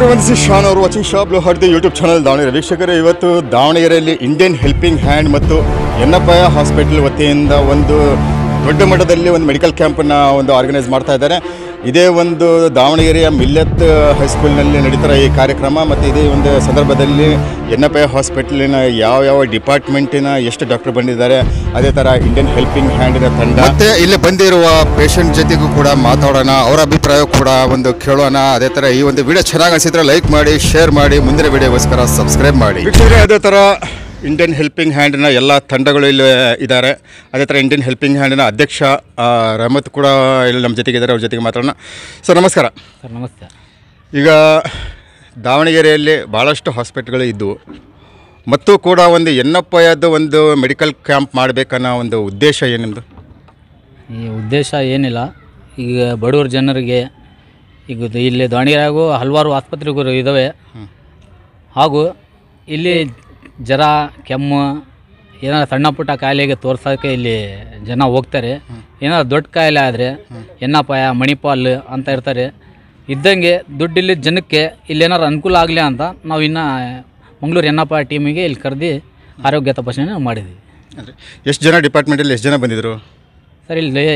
everyone ಸಿ ಶಾನ್ ಅವರು ವಾಚಿಂಗ್ ಶಾಪ್ ಹಡ್ದು ಯೂಟ್ಯೂಬ್ ಚಾನಲ್ ದಾವಣಗೆರೆ ವೀಕ್ಷಕರು ಇವತ್ತು ದಾವಣಗೆರೆಯಲ್ಲಿ ಇಂಡಿಯನ್ ಹೆಲ್ಪಿಂಗ್ ಹ್ಯಾಂಡ್ ಮತ್ತು ಎನ್ನಪ್ಪಯ್ಯ ಹಾಸ್ಪಿಟಲ್ ವತಿಯಿಂದ ಒಂದು ದೊಡ್ಡ ಮಟ್ಟದಲ್ಲಿ ಒಂದು ಮೆಡಿಕಲ್ ಕ್ಯಾಂಪನ್ನು ಒಂದು ಆರ್ಗನೈಸ್ ಮಾಡ್ತಾ ಇದ್ದಾರೆ ಇದೇ ಒಂದು ದಾವಣಗೆರೆಯ ಮಿಲ್ಲೆತ್ ಹೈಸ್ಕೂಲ್ನಲ್ಲಿ ನಡೀತಾರೆ ಈ ಕಾರ್ಯಕ್ರಮ ಮತ್ತು ಇದೇ ಒಂದು ಸಂದರ್ಭದಲ್ಲಿ ಎನ್ನಪ್ಪಯ್ಯ ಹಾಸ್ಪಿಟಲಿನ ಯಾವ ಯಾವ ಡಿಪಾರ್ಟ್ಮೆಂಟಿನ ಎಷ್ಟು ಡಾಕ್ಟರ್ ಬಂದಿದ್ದಾರೆ ಅದೇ ಥರ ಇಂಡಿಯನ್ ಹೆಲ್ಪಿಂಗ್ ಹ್ಯಾಂಡಿನ ತಂಡ ಮತ್ತೆ ಇಲ್ಲಿ ಬಂದಿರುವ ಪೇಷಂಟ್ ಜೊತೆಗೂ ಕೂಡ ಮಾತಾಡೋಣ ಅವರ ಅಭಿಪ್ರಾಯ ಕೂಡ ಒಂದು ಕೇಳೋಣ ಅದೇ ಥರ ಈ ಒಂದು ವಿಡಿಯೋ ಚೆನ್ನಾಗಿ ಅನಿಸಿದ್ರೆ ಲೈಕ್ ಮಾಡಿ ಶೇರ್ ಮಾಡಿ ಮುಂದಿನ ವಿಡಿಯೋಗೋಸ್ಕರ ಸಬ್ಸ್ಕ್ರೈಬ್ ಮಾಡಿ ವೀಕ್ಷಕರೇ ಅದೇ ಥರ ಇಂಡಿಯನ್ ಹೆಲ್ಪಿಂಗ್ ಹ್ಯಾಂಡಿನ ಎಲ್ಲ ತಂಡಗಳು ಇಲ್ಲಿ ಇದ್ದಾರೆ ಅದೇ ಥರ ಇಂಡಿಯನ್ ಹೆಲ್ಪಿಂಗ್ ಹ್ಯಾಂಡಿನ ಅಧ್ಯಕ್ಷ ಆ, ರಮತ್ ಕೂಡ ಇಲ್ಲಿ ನಮ್ಮ ಜೊತೆಗೆ ಇದ್ದಾರೆ ಅವ್ರ ಜೊತೆಗೆ ಮಾತಾಡೋಣ ಸರ್ ನಮಸ್ಕಾರ ಸರ್ ನಮಸ್ತೆ ಈಗ ದಾವಣಗೆರೆಯಲ್ಲಿ ಭಾಳಷ್ಟು ಹಾಸ್ಪಿಟ್ಲ್ಗಳು ಇದ್ದವು ಮತ್ತು ಕೂಡ ಒಂದು ಎನ್ನಪ್ಪಯ್ಯದ್ದು ಒಂದು ಮೆಡಿಕಲ್ ಕ್ಯಾಂಪ್ ಮಾಡಬೇಕನ್ನೋ ಒಂದು ಉದ್ದೇಶ ಏನು ನಿಮ್ಮದು ಈ ಉದ್ದೇಶ ಏನಿಲ್ಲ ಈಗ ಬಡವ್ರ ಜನರಿಗೆ ಈಗ ಇದು ಇಲ್ಲಿ ದಾವಣಗೆರೆಗೂ ಹಲವಾರು ಆಸ್ಪತ್ರೆಗಳು ಇದ್ದಾವೆ ಹಾಗೂ ಇಲ್ಲಿ ಜ್ವರ ಕೆಮ್ಮು ಏನಾರು ಸಣ್ಣ ಪುಟ್ಟ ಕಾಯಿಲೆಗೆ ತೋರ್ಸೋಕ್ಕೆ ಇಲ್ಲಿ ಜನ ಹೋಗ್ತಾರೆ ಏನಾದ್ರು ದೊಡ್ಡ ಕಾಯಿಲೆ ಆದರೆ ಎನ್ನಪಾಯ ಮಣಿಪಾಲ್ ಅಂತ ಇರ್ತಾರೆ ಇದ್ದಂಗೆ ದುಡ್ಡಿಲ್ಲಿ ಜನಕ್ಕೆ ಇಲ್ಲೇನಾರು ಅನುಕೂಲ ಆಗಲಿ ಅಂತ ನಾವು ಇನ್ನು ಮಂಗಳೂರು ಎನ್ನಪಾಯ ಟೀಮಿಗೆ ಇಲ್ಲಿ ಕರೆದು ಆರೋಗ್ಯ ತಪಾಸಣೆ ಮಾಡಿದ್ವಿ ಎಷ್ಟು ಜನ ಡಿಪಾರ್ಟ್ಮೆಂಟಲ್ಲಿ ಎಷ್ಟು ಜನ ಬಂದಿದ್ದರು ಸರ್ ಇಲ್ಲಿ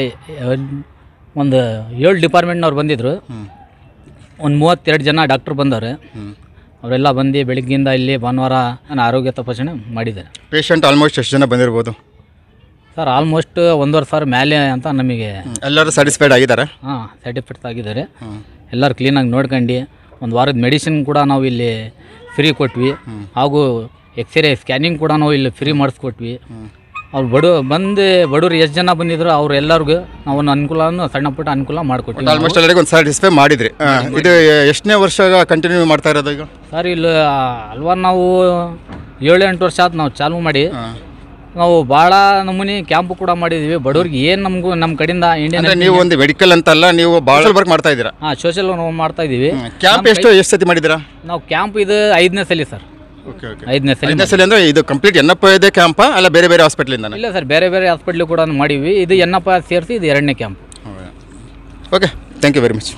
ಒಂದು ಏಳು ಡಿಪಾರ್ಟ್ಮೆಂಟ್ನವ್ರು ಬಂದಿದ್ದರು ಒಂದು ಮೂವತ್ತೆರಡು ಜನ ಡಾಕ್ಟ್ರ್ ಬಂದವ್ರೆ ಅವರೆಲ್ಲ ಬಂದು ಬೆಳಗ್ಗಿಂದ ಇಲ್ಲಿ ಭಾನುವಾರ ನಾನು ಆರೋಗ್ಯ ತಪಾಸಣೆ ಮಾಡಿದ್ದಾರೆ ಪೇಷಂಟ್ ಆಲ್ಮೋಸ್ಟ್ ಎಷ್ಟು ಜನ ಬಂದಿರ್ಬೋದು ಸರ್ ಆಲ್ಮೋಸ್ಟ್ ಒಂದೂವರೆ ಸಾವಿರ ಮೇಲೆ ಅಂತ ನಮಗೆ ಎಲ್ಲರೂ ಸ್ಯಾಟಿಸ್ಫೈಡ್ ಆಗಿದ್ದಾರೆ ಹಾಂ ಸರ್ಟಿಫಿಕೇಟ್ ಆಗಿದ್ದಾರೆ ಎಲ್ಲರೂ ಕ್ಲೀನಾಗಿ ನೋಡ್ಕೊಂಡು ಒಂದು ವಾರದ ಮೆಡಿಸಿನ್ ಕೂಡ ನಾವು ಇಲ್ಲಿ ಫ್ರೀ ಕೊಟ್ವಿ ಹಾಗೂ ಎಕ್ಸ್ರೇ ಸ್ಕ್ಯಾನಿಂಗ್ ಕೂಡ ನಾವು ಇಲ್ಲಿ ಫ್ರೀ ಮಾಡಿಸ್ಕೊಟ್ವಿ ಅವ್ರು ಬಡ ಬಂದು ಬಡವ್ರು ಎಷ್ಟು ಜನ ಬಂದಿದ್ರು ಅವ್ರು ಎಲ್ಲರಿಗೂ ನಾವು ಒಂದು ಅನುಕೂಲವನ್ನು ಸಣ್ಣ ಪುಟ್ಟ ಅನುಕೂಲ ಮಾಡಿಕೊಟ್ವಿ ಆಲ್ಮೋಸ್ಟ್ ಎಲ್ಲರಿಗೂ ಒಂದು ಸ್ಯಾಟಿಸ್ಫೈ ಮಾಡಿದ್ರಿ ಆ, ಇದು ಎಷ್ಟನೇ ವರ್ಷ ಕಂಟಿನ್ಯೂ ಮಾಡ್ತಾ ಇರೋದು ಈಗ ಸರ್ ಇಲ್ಲಿ ಹಲ್ವಾರು ನಾವು ಏಳು ಎಂಟು ವರ್ಷ ಆಯ್ತು ನಾವು ಚಾಲು ಮಾಡಿ ನಾವು ಭಾಳ ನಮೂನಿ ಕ್ಯಾಂಪು ಕೂಡ ಮಾಡಿದ್ವಿ ಬಡವ್ರಿಗೆ ಏನು ನಮಗೂ ನಮ್ಮ ಕಡೆಯಿಂದ ಇಂಡಿಯನ್ ಅಂದ್ರೆ ನೀವು ಒಂದು ಮೆಡಿಕಲ್ ಅಂತಲ್ಲ ನೀವು ಭಾಳ ವರ್ಕ್ ಮಾಡ್ತಾ ಇದ್ದೀರಾ ಹಾಂ ಸೋಷಿಯಲ್ ನಾವು ಮಾಡ್ತಾ ಇದ್ದೀವಿ ಕ್ಯಾಂಪ್ ಎಷ್ಟು ಎಷ್ಟು ಸತಿ ಮಾಡಿದ್ದೀರಾ ನಾವು ಕ್ಯಾಂಪ್ ಇದು ಐದನೇ ಸಲ ಸರ್ ಓಕೆ ಓಕೆ ಐದನೇ ಸಲ ಐದನೇ ಸಲ ಅಂದ್ರೆ ಇದು ಕಂಪ್ಲೀಟ್ ಎನ್ನಪ್ಪ ಇದೆ ಕ್ಯಾಂಪಾ ಅಲ್ಲ ಬೇರೆ ಬೇರೆ ಹಾಸ್ಪಿಟ್ಲಿಂದ ಇಲ್ಲ ಸರ್ ಬೇರೆ ಬೇರೆ ಹಾಸ್ಪಿಟ್ಲ್ ಕೂಡ ಮಾಡೀವಿ ಇದು ಎನ್ನಪ್ಪ ಸೇರಿಸಿ ಇದು ಎರಡನೇ camp okay thank you very much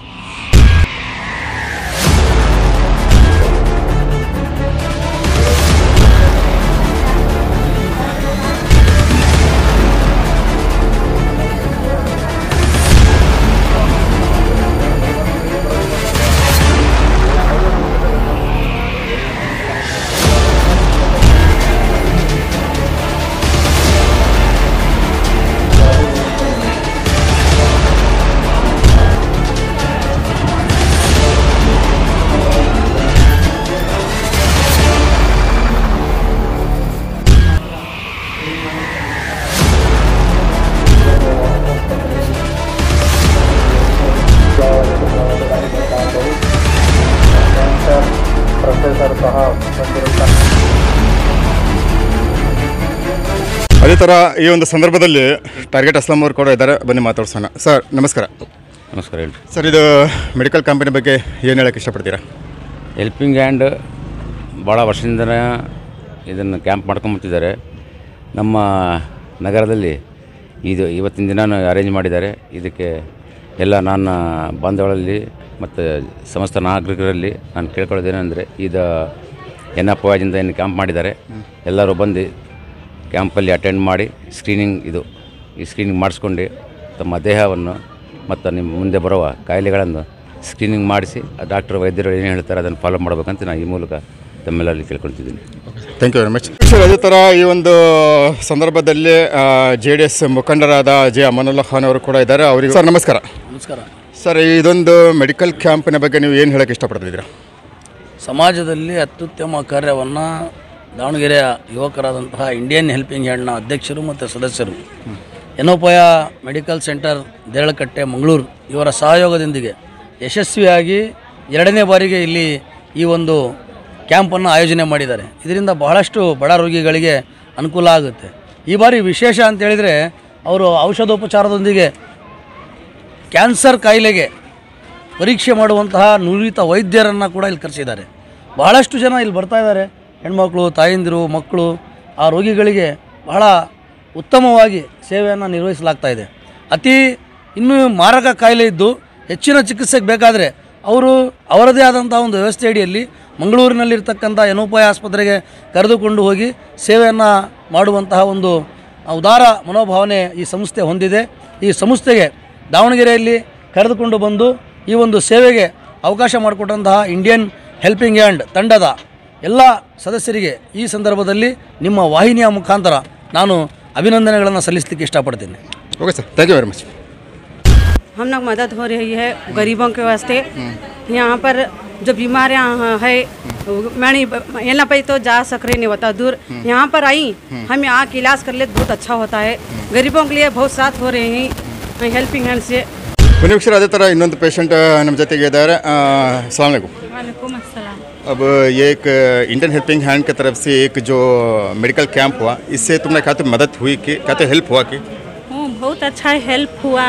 ಅದೇ ಥರ ಈ ಒಂದು ಸಂದರ್ಭದಲ್ಲಿ ಟಾರ್ಗೆಟ್ ಅಸ್ಲಾಂ ಅವರು ಕೂಡ ಇದ್ದಾರೆ ಬನ್ನಿ ಮಾತಾಡ್ಸೋಣ ಸರ್ ನಮಸ್ಕಾರ ನಮಸ್ಕಾರ ಹೇಳಿ ಸರ್ ಇದು ಮೆಡಿಕಲ್ ಕಂಪನಿ ಬಗ್ಗೆ ಏನು ಹೇಳಕ್ಕೆ ಇಷ್ಟಪಡ್ತೀರಾ ಹೆಲ್ಪಿಂಗ್ ಹ್ಯಾಂಡ್ ಭಾಳ ವರ್ಷದಿಂದ ಇದನ್ನು ಕ್ಯಾಂಪ್ ಮಾಡ್ಕೊಂಬರ್ತಿದ್ದಾರೆ ನಮ್ಮ ನಗರದಲ್ಲಿ ಇದು ಇವತ್ತಿನ ದಿನ ಅರೇಂಜ್ ಮಾಡಿದ್ದಾರೆ ಇದಕ್ಕೆ ಎಲ್ಲ ನನ್ನ ಬಾಂಧವರಲ್ಲಿ ಮತ್ತು ಸಮಸ್ತ ನಾಗರಿಕರಲ್ಲಿ ನಾನು ಕೇಳ್ಕೊಳ್ಳೋದೇನೆಂದರೆ ಇದು ಎನ್ ಎಫ್ ವಾಜಿಂದ ಏನು ಕ್ಯಾಂಪ್ ಮಾಡಿದ್ದಾರೆ ಎಲ್ಲರೂ ಬಂದು ಕ್ಯಾಂಪಲ್ಲಿ ಅಟೆಂಡ್ ಮಾಡಿ ಸ್ಕ್ರೀನಿಂಗ್ ಇದು ಈ ಸ್ಕ್ರೀನಿಂಗ್ ಮಾಡಿಸ್ಕೊಂಡು ತಮ್ಮ ದೇಹವನ್ನು ಮತ್ತು ನಿಮ್ಮ ಮುಂದೆ ಬರುವ ಕಾಯಿಲೆಗಳನ್ನು ಸ್ಕ್ರೀನಿಂಗ್ ಮಾಡಿಸಿ ಆ ಡಾಕ್ಟರ್ ವೈದ್ಯರು ಏನು ಹೇಳ್ತಾರೆ ಅದನ್ನು ಫಾಲೋ ಮಾಡಬೇಕಂತ ನಾನು ಈ ಮೂಲಕ ತಮ್ಮೆಲ್ಲರಲ್ಲಿ ಕೇಳ್ಕೊಳ್ತಿದ್ದೀನಿ thank you very much sir ಅದೇ ಥರ ಈ ಒಂದು ಸಂದರ್ಭದಲ್ಲಿ ಜೆ ಡಿ ಎಸ್ ಮುಖಂಡರಾದ ಜೆ ಅಮನುಲ್ಲಾ ಖಾನ್ ಅವರು ಕೂಡ ಇದ್ದಾರೆ ಅವರಿಗೆ ಸರ್ ನಮಸ್ಕಾರ ನಮಸ್ಕಾರ ಸರ್ ಇದೊಂದು ಮೆಡಿಕಲ್ ಕ್ಯಾಂಪಿನ ಬಗ್ಗೆ ನೀವು ಏನು ಹೇಳಕ್ಕೆ ಇಷ್ಟಪಡ್ತಿದ್ದೀರಾ ಸಮಾಜದಲ್ಲಿ ಅತ್ಯುತ್ತಮ ಕಾರ್ಯವನ್ನು ದಾವಣಗೆರೆಯ ಯುವಕರಾದಂತಹ ಇಂಡಿಯನ್ ಹೆಲ್ಪಿಂಗ್ ಹ್ಯಾಂಡ್ನ ಅಧ್ಯಕ್ಷರು ಮತ್ತು ಸದಸ್ಯರು ಎನೋಪಯ ಮೆಡಿಕಲ್ ಸೆಂಟರ್ ದೇರಳಕಟ್ಟೆ ಮಂಗಳೂರು ಇವರ ಸಹಯೋಗದೊಂದಿಗೆ ಯಶಸ್ವಿಯಾಗಿ ಎರಡನೇ ಬಾರಿಗೆ ಇಲ್ಲಿ ಈ ಒಂದು ಕ್ಯಾಂಪನ್ನು ಆಯೋಜನೆ ಮಾಡಿದ್ದಾರೆ ಇದರಿಂದ ಬಹಳಷ್ಟು ಬಡ ರೋಗಿಗಳಿಗೆ ಅನುಕೂಲ ಆಗುತ್ತೆ ಈ ಬಾರಿ ವಿಶೇಷ ಅಂತ ಹೇಳಿದರೆ ಅವರು ಔಷಧೋಪಚಾರದೊಂದಿಗೆ ಕ್ಯಾನ್ಸರ್ ಕಾಯಿಲೆಗೆ ಪರೀಕ್ಷೆ ಮಾಡುವಂತಹ ನುರಿತ ವೈದ್ಯರನ್ನು ಕೂಡ ಇಲ್ಲಿ ಕರೆಸಿದ್ದಾರೆ ಬಹಳಷ್ಟು ಜನ ಇಲ್ಲಿ ಬರ್ತಾ ಇದ್ದಾರೆ ಹೆಣ್ಮಕ್ಳು ತಾಯಂದಿರು ಮಕ್ಕಳು ಆ ರೋಗಿಗಳಿಗೆ ಬಹಳ ಉತ್ತಮವಾಗಿ ಸೇವೆಯನ್ನು ನಿರ್ವಹಿಸಲಾಗ್ತಾ ಇದೆ ಅತಿ ಇನ್ನೂ ಮಾರಕ ಕಾಯಿಲೆ ಇದ್ದು ಹೆಚ್ಚಿನ ಚಿಕಿತ್ಸೆಗೆ ಬೇಕಾದರೆ ಅವರು ಅವರದೇ ಆದಂಥ ಒಂದು ವ್ಯವಸ್ಥೆ ಅಡಿಯಲ್ಲಿ ಮಂಗಳೂರಿನಲ್ಲಿರ್ತಕ್ಕಂಥ ಎನೋಪಾಯ ಆಸ್ಪತ್ರೆಗೆ ಕರೆದುಕೊಂಡು ಹೋಗಿ ಸೇವೆಯನ್ನು ಮಾಡುವಂತಹ ಒಂದು ಉದಾರ ಮನೋಭಾವನೆ ಈ ಸಂಸ್ಥೆ ಹೊಂದಿದೆ ಈ ಸಂಸ್ಥೆಗೆ ದಾವಣಗೆರೆಯಲ್ಲಿ ಕರೆದುಕೊಂಡು ಬಂದು ಈ ಒಂದು ಸೇವೆಗೆ ಅವಕಾಶ ಮಾಡಿಕೊಟ್ಟಂತಹ ಇಂಡಿಯನ್ ಹೆಲ್ಪಿಂಗ್ ಹ್ಯಾಂಡ್ ತಂಡದ ಎಲ್ಲ ಸದಸ್ಯರಿಗೆ ಈ ಸಂದರ್ಭದಲ್ಲಿ ನಿಮ್ಮ ವಾಹಿನಿಯ ಮುಖಾಂತರ ನಾನು ಅಭಿನಂದನೆಗಳನ್ನು ಸಲ್ಲಿಸಲಿಕ್ಕೆ ಇಷ್ಟಪಡ್ತೀನಿ okay sir thank you very much हम लोग मदद हो रही है गरीबों के वास्ते यहाँ पर जो बीमार यहाँ है मैं नहीं यहाँ पे तो जा सक रही नहीं होता दूर यहाँ पर आई हम यहाँ के इलाज कर ले तो बहुत अच्छा होता है गरीबों के लिए बहुत साथ हो रहे हैं हेल्पिंग हैंड से ಒಂದು ನಿಮಿಷ ಅದೇ ಥರ ಇನ್ನೊಂದು ಪೇಷಂಟ್ ನಮ್ಮ ಜೊತೆಗೆ ಇದ್ದಾರೆ ಸಲಾಮ್ वालेकुम अस्सलाम अब ये एक इंडियन हेल्पिंग हैंड की तरफ से एक जो मेडिकल कैंप हुआ इससे तुमने कहते मदद हुई कि कहते हेल्प हुआ कि हूँ बहुत अच्छा हेल्प हुआ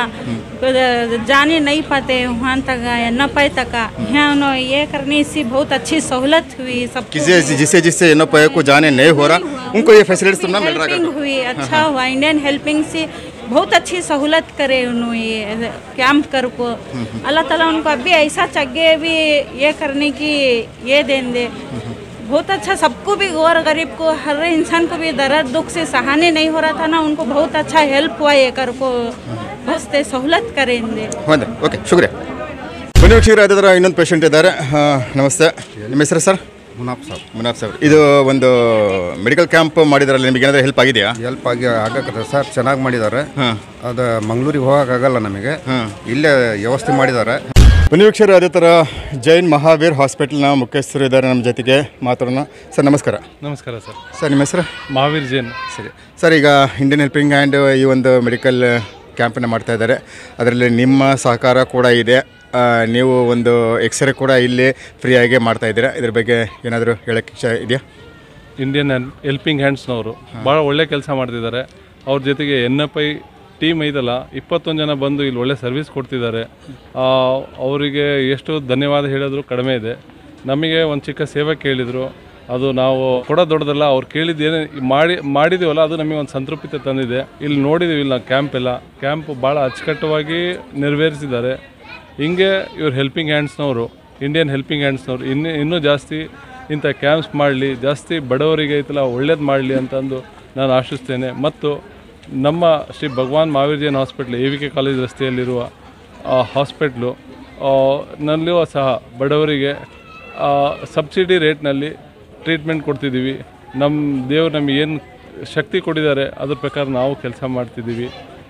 जाने नहीं पाते वहाँ तक न पाए तक यहाँ उन्होंने ये करने से बहुत अच्छी सहूलत हुई सब किसी जिससे जिससे इन पे को जाने नहीं हो रहा उनको ये फैसिलिटीज तुमने मिल रहा हेल्पिंग है हुई अच्छा हुआ इंडियन हेल्पिंग से बहुत अच्छी सहूलत करे उन्होंने ये कैंप कर को अल्लाह ताला उनको अभी ऐसा चगे भी ये करने की ये दें दे बहुत अच्छा सबको भी गौर गरीब को हर इंसान को भी दर्द दुख से सहाने नहीं हो रहा था ना उनको बहुत अच्छा हेल्प हुआ ये कर को बहुत सहूलत करेंगे ಹೌದಾ ಓಕೆ ಶುಕ್ರಿಯ ಬನ್ನಿ ವೀಕ್ಷಕರೇ ಅದೇ ಥರ ಇನ್ನೊಂದು ಪೇಷಂಟ್ ಇದ್ದಾರೆ ಆ, ನಮಸ್ತೆ ನಿಮ್ಮ ಹೆಸರು ಸರ್ ಮುನಾಫ್ ಸಾಬ್ ಮುನಾಫ್ ಸರ್ ಇದು ಒಂದು ಮೆಡಿಕಲ್ ಕ್ಯಾಂಪ್ ಮಾಡಿದಾರಲ್ಲ ನಿಮಗೆ ಏನಾದರೂ ಹೆಲ್ಪ್ ಆಗಿದೆಯಾ ಹೆಲ್ಪ್ ಆಗಿ ಆಗತ್ತೆ ಸರ್ ಚೆನ್ನಾಗಿ ಮಾಡಿದ್ದಾರೆ ಹಾಂ ಅದು ಮಂಗಳೂರಿಗೆ ಹೋಗೋಕ್ಕಾಗಲ್ಲ ನಮಗೆ ಇಲ್ಲೇ ವ್ಯವಸ್ಥೆ ಮಾಡಿದ್ದಾರೆ ಬನ್ನಿ ವೀಕ್ಷಕರೇ ಅದೇ ಥರ ಜೈನ್ ಮಹಾವೀರ್ ಹಾಸ್ಪಿಟಲ್ನ ಮುಖ್ಯಸ್ಥರು ಇದ್ದಾರೆ ನಮ್ಮ ಜೊತೆಗೆ ಮಾತಾಡೋಣ ಸರ್ ನಮಸ್ಕಾರ ನಮಸ್ಕಾರ ಸರ್ ಸರ್ ನಿಮ್ಮ ಹೆಸರು ಮಹಾವೀರ್ ಜೈನ್ ಸರಿ ಸರ್ ಈಗ ಇಂಡಿಯನ್ ಹೆಲ್ಪಿಂಗ್ ಹ್ಯಾಂಡ್ ಈ ಒಂದು ಮೆಡಿಕಲ್ ಕ್ಯಾಂಪನ್ನು ಮಾಡ್ತಾ ಇದ್ದಾರೆ ಅದರಲ್ಲಿ ನಿಮ್ಮ ಸಹಕಾರ ಕೂಡ ಇದೆ ಆ, ನೀವು ಒಂದು ಎಕ್ಸ್ರೇ ಕೂಡ ಇಲ್ಲಿ ಫ್ರೀಯಾಗಿ ಮಾಡ್ತಾ ಇದ್ದೀರಾ ಇದ್ರ ಬಗ್ಗೆ ಏನಾದರೂ ಹೇಳೋಕ್ಕೆ ಇಷ್ಟ ಇದೆಯಾ ಇಂಡಿಯನ್ ಹೆಲ್ಪಿಂಗ್ ಹ್ಯಾಂಡ್ಸ್ನವರು ಭಾಳ ಒಳ್ಳೆ ಕೆಲಸ ಮಾಡ್ತಿದ್ದಾರೆ ಅವ್ರ ಜೊತೆಗೆ ಎನ್ ಎಫ್ ಐ ಟೀಮ್ ಐತಲ್ಲ ಇಪ್ಪತ್ತೊಂದು ಜನ ಬಂದು ಇಲ್ಲಿ ಒಳ್ಳೆ ಸರ್ವಿಸ್ ಕೊಡ್ತಿದ್ದಾರೆ ಆ, ಅವರಿಗೆ ಎಷ್ಟು ಧನ್ಯವಾದ ಹೇಳಿದ್ರು ಕಡಿಮೆ ಇದೆ ನಮಗೆ ಒಂದು ಚಿಕ್ಕ ಸೇವೆ ಕೇಳಿದರು ಅದು ನಾವು ಕೊಡೋ ದೊಡ್ಡದಲ್ಲ ಅವ್ರು ಕೇಳಿದ್ದೇನೆ ಮಾಡಿ ಮಾಡಿದ್ದೀವಲ್ಲ ಅದು ನಮಗೆ ಒಂದು ಸಂತೃಪ್ತಿ ತಂದಿದೆ ಇಲ್ಲಿ ನೋಡಿದ್ದೀವಿ ಇಲ್ಲಿ ನಾವು ಕ್ಯಾಂಪ್ ಎಲ್ಲ ಕ್ಯಾಂಪ್ ಭಾಳ ಅಚ್ಚುಕಟ್ಟವಾಗಿ ನೆರವೇರಿಸಿದ್ದಾರೆ ಹಿಂಗೆ ಇವ್ರು ಹೆಲ್ಪಿಂಗ್ ಹ್ಯಾಂಡ್ಸ್ನವರು ಇಂಡಿಯನ್ ಹೆಲ್ಪಿಂಗ್ ಹ್ಯಾಂಡ್ಸ್ನವರು ಇನ್ನೂ ಇನ್ನೂ ಜಾಸ್ತಿ ಇಂಥ ಕ್ಯಾಂಪ್ಸ್ ಮಾಡಲಿ ಜಾಸ್ತಿ ಬಡವರಿಗೆ ಐತಲ್ಲ ಒಳ್ಳೇದು ಮಾಡಲಿ ಅಂತಂದು ನಾನು ಆಶಿಸ್ತೇನೆ ಮತ್ತು ನಮ್ಮ Shri Bhagwan Mahavir Jain hospital A V K college ರಸ್ತೆಯಲ್ಲಿರುವ ಆ ಹಾಸ್ಪಿಟ್ಲು ಆ, ನಲ್ಲಿಯೂ ಸಹ ಬಡವರಿಗೆ ಆ, ಸಬ್ಸಿಡಿ ರೇಟ್ನಲ್ಲಿ ಟ್ರೀಟ್ಮೆಂಟ್ ಕೊಡ್ತಿದ್ದೀವಿ ನಮ್ಮ ದೇವ್ರು ನಮಗೆ ಏನು ಶಕ್ತಿ ಕೊಟ್ಟಿದ್ದಾರೆ ಅದ್ರ ಪ್ರಕಾರ ನಾವು ಕೆಲಸ ಮಾಡ್ತಿದ್ದೀವಿ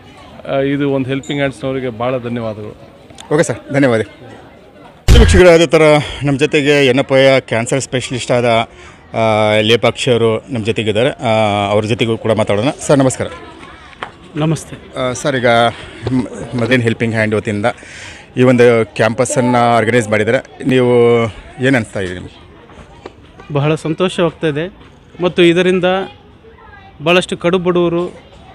ಆ, ಇದು ಒಂದು ಹೆಲ್ಪಿಂಗ್ ಹ್ಯಾಂಡ್ಸ್ನವರಿಗೆ ಭಾಳ ಧನ್ಯವಾದಗಳು ಓಕೆ ಸರ್ ಧನ್ಯವಾದ ವೀಕ್ಷಕರು ಅದೇ ಥರ ನಮ್ಮ ಜೊತೆಗೆ ಎನ್ನಪ್ಪಯ್ಯ ಕ್ಯಾನ್ಸರ್ ಸ್ಪೆಷಲಿಸ್ಟ್ ಆದ ಆ, ಲೇಪಾಕ್ಷಿ ಅವರು ನಮ್ಮ ಜೊತೆಗಿದ್ದಾರೆ ಆ, ಅವ್ರ ಜೊತೆಗೂ ಕೂಡ ಮಾತಾಡೋಣ ಸರ್ ನಮಸ್ಕಾರ ನಮಸ್ತೆ ಆ, ಸರ್ ಈಗ ಮದನ್ ಹೆಲ್ಪಿಂಗ್ ಹ್ಯಾಂಡ್ ವತಿಯಿಂದ ಈ ಒಂದು ಕ್ಯಾಂಪಸನ್ನು ಆರ್ಗನೈಸ್ ಮಾಡಿದ್ದಾರೆ ನೀವು ಏನು ಅನಿಸ್ತಾ ಇದೆ ನಿಮಗೆ ಬಹಳ ಸಂತೋಷವಾಗ್ತಾಯಿದೆ ಮತ್ತು ಇದರಿಂದ ಭಾಳಷ್ಟು ಕಡು ಬಡವರು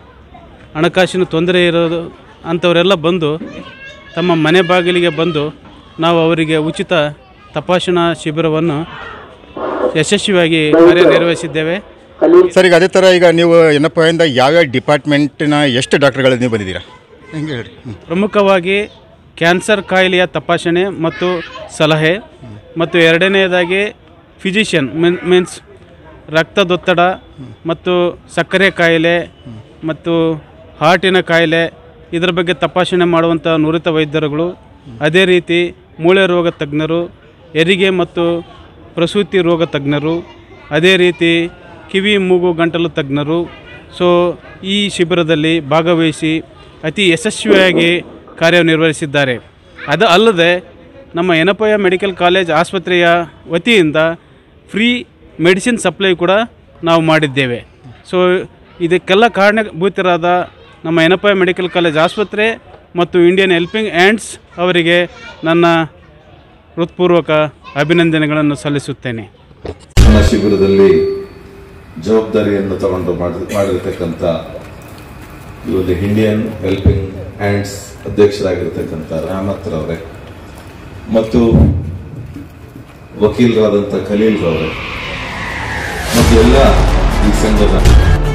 ಹಣಕಾಸಿನ ತೊಂದರೆ ಇರೋದು ಅಂಥವರೆಲ್ಲ ಬಂದು ತಮ್ಮ ಮನೆ ಬಾಗಿಲಿಗೆ ಬಂದು ನಾವು ಅವರಿಗೆ ಉಚಿತ ತಪಾಸಣಾ ಶಿಬಿರವನ್ನು ಯಶಸ್ವಿಯಾಗಿ ಕಾರ್ಯನಿರ್ವಹಿಸಿದ್ದೇವೆ ಸರ್ ಈಗ ಅದೇ ಥರ ಈಗ ನೀವು ಎನ್ನಪ್ಪಯಿಂದ ಯಾವ್ಯಾವ ಡಿಪಾರ್ಟ್ಮೆಂಟಿನ ಎಷ್ಟು ಡಾಕ್ಟರ್ಗಳು ನೀವು ಬಂದಿದ್ದೀರಾ ಹೆಂಗೆ ಹೇಳಿ ಹ್ಞೂ ಪ್ರಮುಖವಾಗಿ ಕ್ಯಾನ್ಸರ್ ಕಾಯಿಲೆಯ ತಪಾಸಣೆ ಮತ್ತು ಸಲಹೆ ಮತ್ತು ಎರಡನೆಯದಾಗಿ ಫಿಸಿಷಿಯನ್ ಮೀನ್ ಮೀನ್ಸ್ ರಕ್ತದೊತ್ತಡ ಮತ್ತು ಸಕ್ಕರೆ ಕಾಯಿಲೆ ಮತ್ತು ಹಾರ್ಟಿನ ಕಾಯಿಲೆ ಇದರ ಬಗ್ಗೆ ತಪಾಸಣೆ ಮಾಡುವಂಥ ನುರಿತ ವೈದ್ಯರುಗಳು ಅದೇ ರೀತಿ ಮೂಳೆ ರೋಗ ತಜ್ಞರು ಹೆರಿಗೆ ಮತ್ತು ಪ್ರಸೂತಿ ರೋಗ ತಜ್ಞರು ಅದೇ ರೀತಿ ಕಿವಿ ಮೂಗು ಗಂಟಲು ತಜ್ಞರು ಸೊ ಈ ಶಿಬಿರದಲ್ಲಿ ಭಾಗವಹಿಸಿ ಅತಿ ಯಶಸ್ವಿಯಾಗಿ ಕಾರ್ಯನಿರ್ವಹಿಸಿದ್ದಾರೆ ಅದು ಅಲ್ಲದೆ ನಮ್ಮ ಯನಪಯ ಮೆಡಿಕಲ್ ಕಾಲೇಜ್ ಆಸ್ಪತ್ರೆಯ ವತಿಯಿಂದ ಫ್ರೀ ಮೆಡಿಸಿನ್ ಸಪ್ಲೈ ಕೂಡ ನಾವು ಮಾಡಿದ್ದೇವೆ ಸೊ ಇದಕ್ಕೆಲ್ಲ ಕಾರಣಭೂತರಾದ ನಮ್ಮ ಯನಪಯ ಮೆಡಿಕಲ್ ಕಾಲೇಜ್ ಆಸ್ಪತ್ರೆ ಮತ್ತು ಇಂಡಿಯನ್ ಹೆಲ್ಪಿಂಗ್ ಹ್ಯಾಂಡ್ಸ್ ಅವರಿಗೆ ನನ್ನ ಹೃತ್ಪೂರ್ವಕ ಅಭಿನಂದನೆಗಳನ್ನು ಸಲ್ಲಿಸುತ್ತೇನೆ ನನ್ನ ಶಿಬಿರದಲ್ಲಿ ಜವಾಬ್ದಾರಿಯನ್ನು ತಗೊಂಡು ಮಾಡಿ ಮಾಡಿರ್ತಕ್ಕಂಥ ಈ ಒಂದು ಇಂಡಿಯನ್ ಹೆಲ್ಪಿಂಗ್ ಹ್ಯಾಂಡ್ಸ್ ಅಧ್ಯಕ್ಷರಾಗಿರ್ತಕ್ಕಂಥ ರಾಮತ್ ರವರೇ ಮತ್ತು ವಕೀಲರಾದಂಥ ಖಲೀಲ್ ರವರೇ ಮತ್ತು ಎಲ್ಲ ಈ ಸಂಘದ